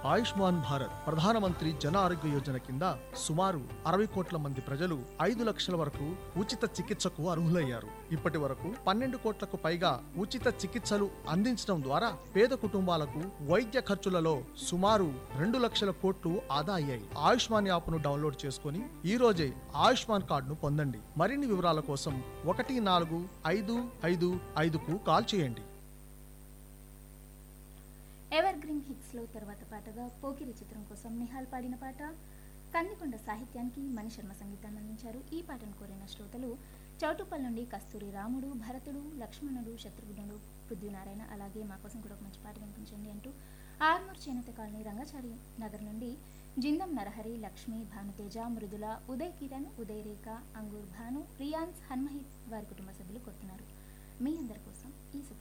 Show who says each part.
Speaker 1: ఆయుష్మాన్ భారత్ ప్రధానమంత్రి జన ఆరోగ్య యోజన కింద సుమారు అరవై కోట్ల మంది ప్రజలు ఐదు లక్షల వరకు ఉచిత చికిత్సకు అర్హులయ్యారు ఇప్పటి వరకు పన్నెండు కోట్లకు పైగా ఉచిత చికిత్సలు అందించడం ద్వారా పేద కుటుంబాలకు వైద్య ఖర్చులలో సుమారు రెండు లక్షల కోట్లు ఆదా అయ్యాయి ఆయుష్మాన్ యాప్ను డౌన్లోడ్ చేసుకుని ఈ రోజే ఆయుష్మాన్ కార్డును పొందండి మరిన్ని వివరాల కోసం ఒకటి నాలుగు ఐదు ఐదు ఐదుకు కాల్ చేయండి
Speaker 2: ఎవర్ గ్రీన్ హిట్స్లో తర్వాత పాటగా పోకిరి చిత్రం కోసం నిహాల్ పాడిన పాట కందికొండ సాహిత్యానికి మణిశర్మ సంగీతాన్ని అందించారు ఈ పాటను కోరిన శ్రోతలు చౌటుప్పల్ నుండి కస్తూరి రాముడు భరతుడు లక్ష్మణుడు శత్రుఘ్నుడు పృథ్వీనారాయణ అలాగే మా కోసం కూడా ఒక మంచి పాట వినిపించండి అంటూ ఆర్మూర్ చేనేత కాలనీ రంగాచారి నగర్ నుండి జిందం నరహరి లక్ష్మి భానుతేజ మృదుల ఉదయ్ కిరణ్ ఉదయ్ రేఖ అంగూర్ భాను రియాన్స్ హన్మహిత్ వారి కుటుంబ సభ్యులు కోరుతున్నారు మీ అందరి కోసం ఈ శుభ